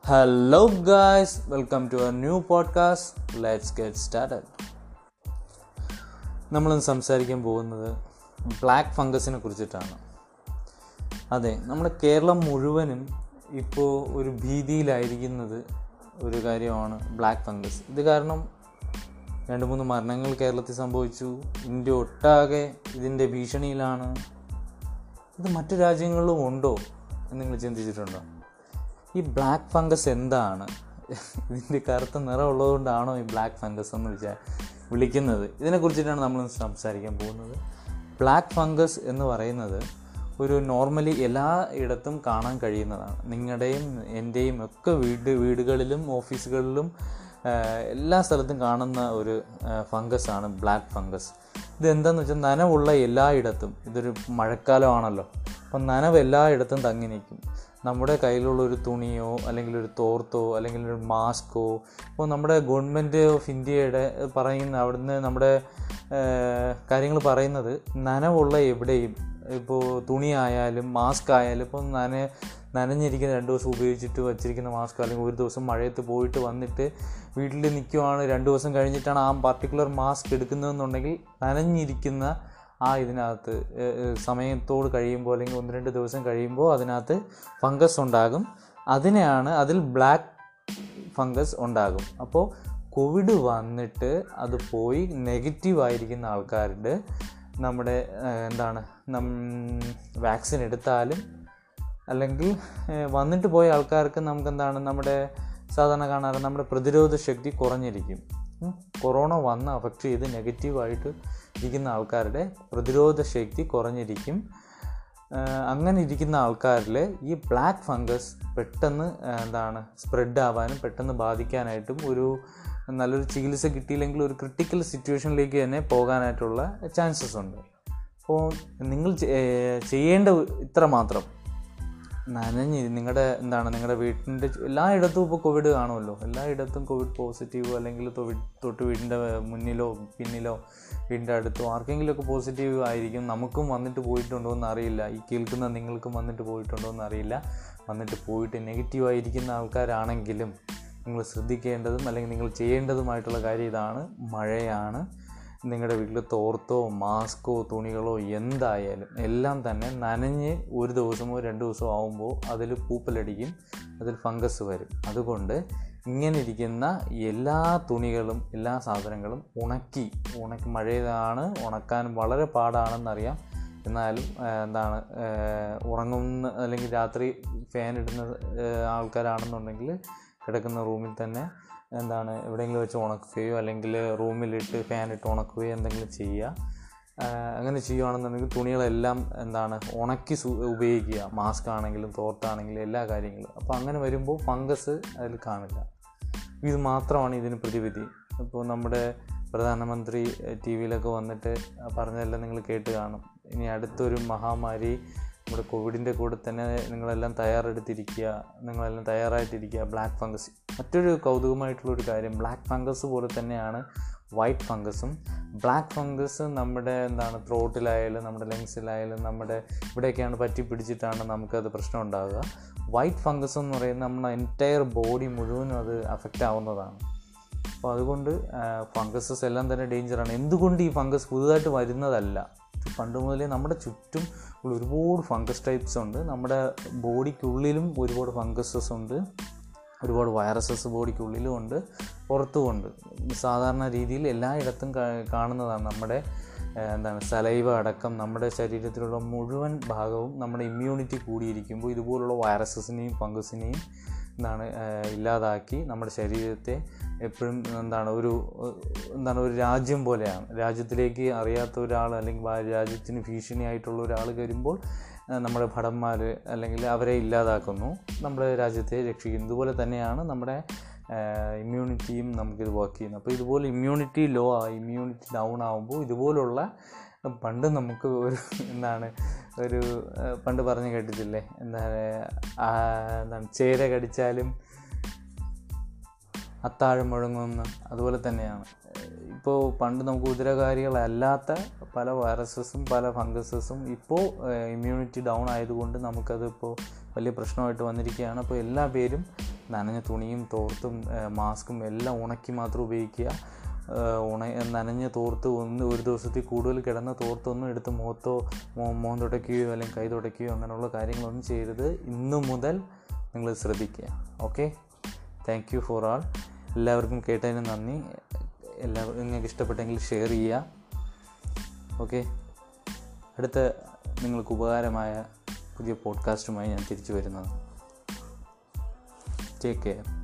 Hello, guys, welcome to a new podcast. Let's get started. നമ്മളിന്ന് സംസാരിക്കാൻ പോകുന്നത് black ഫംഗസിനെ കുറിച്ചിട്ടാണ് അതെ നമ്മുടെ കേരളം മുഴുവനും ഇപ്പോൾ ഒരു ഭീതിയിലായിരിക്കുന്നത് ഒരു കാര്യമാണ് ബ്ലാക്ക് ഫംഗസ് ഇത് കാരണം രണ്ട് മൂന്ന് മരണങ്ങൾ കേരളത്തിൽ സംഭവിച്ചു ഇന്ത്യ ഒട്ടാകെ ഇതിൻ്റെ ഭീഷണിയിലാണ് ഇത് മറ്റു രാജ്യങ്ങളിലും ഉണ്ടോ എന്ന് നിങ്ങൾ ചിന്തിച്ചിട്ടുണ്ടോ ഈ ബ്ലാക്ക് ഫംഗസ് എന്താണ് ഇതിൻ്റെ കറുത്ത നിറം ഉള്ളതുകൊണ്ടാണോ ഈ ബ്ലാക്ക് ഫംഗസ് എന്ന് വിചാ വിളിക്കുന്നത് ഇതിനെക്കുറിച്ചിട്ടാണ് നമ്മൾ സംസാരിക്കാൻ പോകുന്നത് ബ്ലാക്ക് ഫംഗസ് എന്ന് പറയുന്നത് ഒരു നോർമലി എല്ലാ ഇടത്തും കാണാൻ കഴിയുന്നതാണ് നിങ്ങളുടെയും എൻ്റെയും ഒക്കെ വീട് വീടുകളിലും ഓഫീസുകളിലും എല്ലാ സ്ഥലത്തും കാണുന്ന ഒരു ഫംഗസ് ആണ് ബ്ലാക്ക് ഫംഗസ് ഇത് എന്താണെന്ന് വെച്ചാൽ നനവുള്ള എല്ലായിടത്തും ഇതൊരു മഴക്കാലമാണല്ലോ അപ്പം നനവ് എല്ലായിടത്തും തങ്ങി നിൽക്കും നമ്മുടെ കയ്യിലുള്ള ഒരു തുണിയോ അല്ലെങ്കിൽ ഒരു തോർത്തോ അല്ലെങ്കിൽ ഒരു മാസ്കോ ഇപ്പോൾ നമ്മുടെ ഗവൺമെൻറ് ഓഫ് ഇന്ത്യയുടെ പറയുന്ന അവിടുന്ന് നമ്മുടെ കാര്യങ്ങൾ പറയുന്നത് നനവുള്ള എവിടെയും ഇപ്പോൾ തുണിയായാലും മാസ്ക് ആയാലും ഇപ്പോൾ നന നനഞ്ഞിരിക്കുന്ന രണ്ട് ദിവസം ഉപയോഗിച്ചിട്ട് വച്ചിരിക്കുന്ന മാസ്ക് അല്ലെങ്കിൽ ഒരു ദിവസം മഴയത്ത് പോയിട്ട് വന്നിട്ട് വീട്ടിൽ നിൽക്കുവാണ് രണ്ട് ദിവസം കഴിഞ്ഞിട്ടാണ് ആ പർട്ടിക്കുലർ മാസ്ക് എടുക്കുന്നതെന്നുണ്ടെങ്കിൽ നനഞ്ഞിരിക്കുന്ന ആ ഇതിനകത്ത് സമയത്തോട് കഴിയുമ്പോൾ അല്ലെങ്കിൽ ഒന്ന് രണ്ട് ദിവസം കഴിയുമ്പോൾ അതിനകത്ത് ഫംഗസ് ഉണ്ടാകും അതിനെയാണ് അതിൽ ബ്ലാക്ക് ഫംഗസ് ഉണ്ടാകും അപ്പോൾ കോവിഡ് വന്നിട്ട് അത് പോയി നെഗറ്റീവ് ആയിരിക്കുന്ന ആൾക്കാരുടെ നമ്മുടെ എന്താണ് നം വാക്സിൻ എടുത്താലും അല്ലെങ്കിൽ വന്നിട്ട് പോയ ആൾക്കാർക്ക് നമുക്ക് എന്താണ് നമ്മുടെ സാധാരണ കാണാറ് നമ്മുടെ പ്രതിരോധ ശക്തി കുറഞ്ഞിരിക്കും കൊറോണ വന്ന് അഫക്റ്റ് ചെയ്ത് നെഗറ്റീവായിട്ട് ഇരിക്കുന്ന ആൾക്കാരുടെ പ്രതിരോധ ശക്തി കുറഞ്ഞിരിക്കും അങ്ങനെ ഇരിക്കുന്ന ആൾക്കാരിൽ ഈ ബ്ലാക്ക് ഫംഗസ് പെട്ടെന്ന് എന്താണ് സ്പ്രെഡ് ആവാനും പെട്ടെന്ന് ബാധിക്കാനായിട്ടും ഒരു നല്ലൊരു ചികിത്സ കിട്ടിയില്ലെങ്കിൽ ഒരു ക്രിട്ടിക്കൽ സിറ്റുവേഷനിലേക്ക് തന്നെ പോകാനായിട്ടുള്ള ചാൻസസ് ഉണ്ട് അപ്പോൾ നിങ്ങൾ ചെയ്യേണ്ട ഇത്ര മാത്രം നനഞ്ഞ് നിങ്ങളുടെ എന്താണ് നിങ്ങളുടെ വീട്ടിൻ്റെ എല്ലായിടത്തും ഇപ്പോൾ കോവിഡ് കാണുമല്ലോ എല്ലായിടത്തും കോവിഡ് പോസിറ്റീവ് അല്ലെങ്കിൽ തൊവിഡ് തൊട്ട് വീടിൻ്റെ മുന്നിലോ പിന്നിലോ വീടിൻ്റെ അടുത്തോ ആർക്കെങ്കിലുമൊക്കെ പോസിറ്റീവ് ആയിരിക്കും നമുക്കും വന്നിട്ട് പോയിട്ടുണ്ടോ എന്ന് അറിയില്ല ഈ കേൾക്കുന്ന നിങ്ങൾക്കും വന്നിട്ട് പോയിട്ടുണ്ടോ എന്ന് അറിയില്ല വന്നിട്ട് പോയിട്ട് നെഗറ്റീവ് ആയിരിക്കുന്ന ആൾക്കാരാണെങ്കിലും നിങ്ങൾ ശ്രദ്ധിക്കേണ്ടതും അല്ലെങ്കിൽ നിങ്ങൾ ചെയ്യേണ്ടതുമായിട്ടുള്ള കാര്യം ഇതാണ് മഴയാണ് നിങ്ങളുടെ വീട്ടിൽ തോർത്തോ മാസ്കോ തുണികളോ എന്തായാലും എല്ലാം തന്നെ നനഞ്ഞ് ഒരു ദിവസമോ രണ്ട് ദിവസമോ ആകുമ്പോൾ അതിൽ പൂപ്പലടിക്കും അതിൽ ഫംഗസ് വരും അതുകൊണ്ട് ഇങ്ങനെ ഇരിക്കുന്ന എല്ലാ തുണികളും എല്ലാ സാധനങ്ങളും ഉണക്കി ഉണക്കി മഴയതാണ് ഉണക്കാൻ വളരെ പാടാണെന്നറിയാം എന്നാലും എന്താണ് ഉറങ്ങുന്ന അല്ലെങ്കിൽ രാത്രി ഫാൻ ഇടുന്ന ആൾക്കാരാണെന്നുണ്ടെങ്കിൽ കിടക്കുന്ന റൂമിൽ തന്നെ എന്താണ് എവിടെയെങ്കിലും വെച്ച് ഉണക്കുകയോ അല്ലെങ്കിൽ റൂമിലിട്ട് ഫാൻ ഇട്ട് ഉണക്കുകയോ എന്തെങ്കിലും ചെയ്യുക അങ്ങനെ ചെയ്യുകയാണെന്നുണ്ടെങ്കിൽ തുണികളെല്ലാം എന്താണ് ഉണക്കി ഉപയോഗിക്കുക മാസ്ക് ആണെങ്കിലും തോർത്താണെങ്കിലും എല്ലാ കാര്യങ്ങളും അപ്പോൾ അങ്ങനെ വരുമ്പോൾ ഫംഗസ് അതിൽ കാണില്ല ഇത് മാത്രമാണ് ഇതിന് പ്രതിവിധി ഇപ്പോൾ നമ്മുടെ പ്രധാനമന്ത്രി ടി വിയിലൊക്കെ വന്നിട്ട് പറഞ്ഞതെല്ലാം നിങ്ങൾ കേട്ട് കാണും ഇനി അടുത്തൊരു മഹാമാരി നമ്മുടെ കോവിഡിൻ്റെ കൂടെ തന്നെ നിങ്ങളെല്ലാം തയ്യാറെടുത്തിരിക്കുക നിങ്ങളെല്ലാം തയ്യാറായിട്ടിരിക്കുക ബ്ലാക്ക് ഫംഗസ് മറ്റൊരു കൗതുകമായിട്ടുള്ളൊരു കാര്യം ബ്ലാക്ക് ഫംഗസ് പോലെ തന്നെയാണ് വൈറ്റ് ഫംഗസും ബ്ലാക്ക് ഫംഗസ് നമ്മുടെ എന്താണ് ത്രോട്ടിലായാലും നമ്മുടെ ലങ്സിലായാലും നമ്മുടെ ഇവിടെയൊക്കെയാണ് പറ്റി പിടിച്ചിട്ടാണ് നമുക്കത് പ്രശ്നം ഉണ്ടാകുക വൈറ്റ് ഫംഗസ് എന്ന് പറയുന്നത് നമ്മുടെ എൻറ്റയർ ബോഡി മുഴുവനും അത് അഫക്റ്റ് ആവുന്നതാണ് അപ്പോൾ അതുകൊണ്ട് ഫംഗസസ് എല്ലാം തന്നെ ഡേഞ്ചറാണ് എന്തുകൊണ്ട് ഈ ഫംഗസ് പുതുതായിട്ട് വരുന്നതല്ല പണ്ട് മുതലേ നമ്മുടെ ചുറ്റും ഉള്ള ഒരുപാട് ഫംഗസ് ടൈപ്സ് ഉണ്ട് നമ്മുടെ ബോഡിക്കുള്ളിലും ഒരുപാട് ഫംഗസസ് ഉണ്ട് ഒരുപാട് വൈറസസ് ബോഡിക്കുള്ളിലും ഉണ്ട് പുറത്തും ഉണ്ട് സാധാരണ രീതിയിൽ എല്ലായിടത്തും കാണുന്നതാണ് നമ്മുടെ എന്താണ് സലൈവ അടക്കം നമ്മുടെ ശരീരത്തിലുള്ള മുഴുവൻ ഭാഗവും നമ്മുടെ ഇമ്മ്യൂണിറ്റി കൂടിയിരിക്കുമ്പോൾ ഇതുപോലുള്ള വൈറസസിനെയും ഫംഗസിനെയും എന്താണ് ഇല്ലാതാക്കി നമ്മുടെ ശരീരത്തെ എപ്പോഴും എന്താണ് ഒരു എന്താണ് ഒരു രാജ്യം പോലെയാണ് രാജ്യത്തിലേക്ക് അറിയാത്ത ഒരാൾ അല്ലെങ്കിൽ രാജ്യത്തിന് ഭീഷണിയായിട്ടുള്ള ഒരാൾ വരുമ്പോൾ നമ്മുടെ ഭടന്മാർ അല്ലെങ്കിൽ അവരെ ഇല്ലാതാക്കുന്നു നമ്മുടെ രാജ്യത്തെ രക്ഷിക്കുന്നു ഇതുപോലെ തന്നെയാണ് നമ്മുടെ ഇമ്മ്യൂണിറ്റിയും നമുക്കിത് വർക്ക് ചെയ്യുന്നത് അപ്പോൾ ഇതുപോലെ ഇമ്മ്യൂണിറ്റി ലോ ആയി ഇമ്മ്യൂണിറ്റി ഡൗൺ ആകുമ്പോൾ ഇതുപോലുള്ള പണ്ട് നമുക്ക് ഒരു എന്താണ് ഒരു പണ്ട് പറഞ്ഞു കേട്ടിട്ടില്ലേ എന്താണ് എന്താണ് ചേര കടിച്ചാലും അത്താഴം മുഴങ്ങുമെന്ന് അതുപോലെ തന്നെയാണ് ഇപ്പോൾ പണ്ട് നമുക്ക് ഉദരകാരികളല്ലാത്ത പല വൈറസസും പല ഫംഗസസും ഇപ്പോൾ ഇമ്മ്യൂണിറ്റി ഡൗൺ ആയതുകൊണ്ട് നമുക്കത് ഇപ്പോൾ വലിയ പ്രശ്നമായിട്ട് വന്നിരിക്കുകയാണ് അപ്പോൾ എല്ലാ പേരും നനഞ്ഞ തുണിയും തോർത്തും മാസ്കും എല്ലാം ഉണക്കി മാത്രം ഉപയോഗിക്കുക ഏഹ് ഉണ നനഞ്ഞ തോർത്ത് ഒന്ന് ഒരു ദിവസത്തിൽ കൂടുതൽ കിടന്ന തോർത്തൊന്നും എടുത്ത് മുഖത്തോ മോ- മുഖം തുടയ്ക്കുകയോ അല്ലെങ്കിൽ കൈ തുടയ്ക്കുകയോ അങ്ങനെയുള്ള കാര്യങ്ങളൊന്നും ചെയ്യരുത് ഇന്നു മുതൽ നിങ്ങൾ ശ്രദ്ധിക്കുക okay thank you for all എല്ലാവർക്കും കേട്ടതിന് നന്ദി എല്ലാവർക്കും നിങ്ങൾക്ക് ഇഷ്ടപ്പെട്ടെങ്കിൽ ഷെയർ ചെയ്യുക ഓക്കെ അടുത്ത നിങ്ങൾക്ക് ഉപകാരമായ പുതിയ പോഡ്കാസ്റ്റുമായി ഞാൻ തിരിച്ചു വരുന്നത് ടേക്ക് കെയർ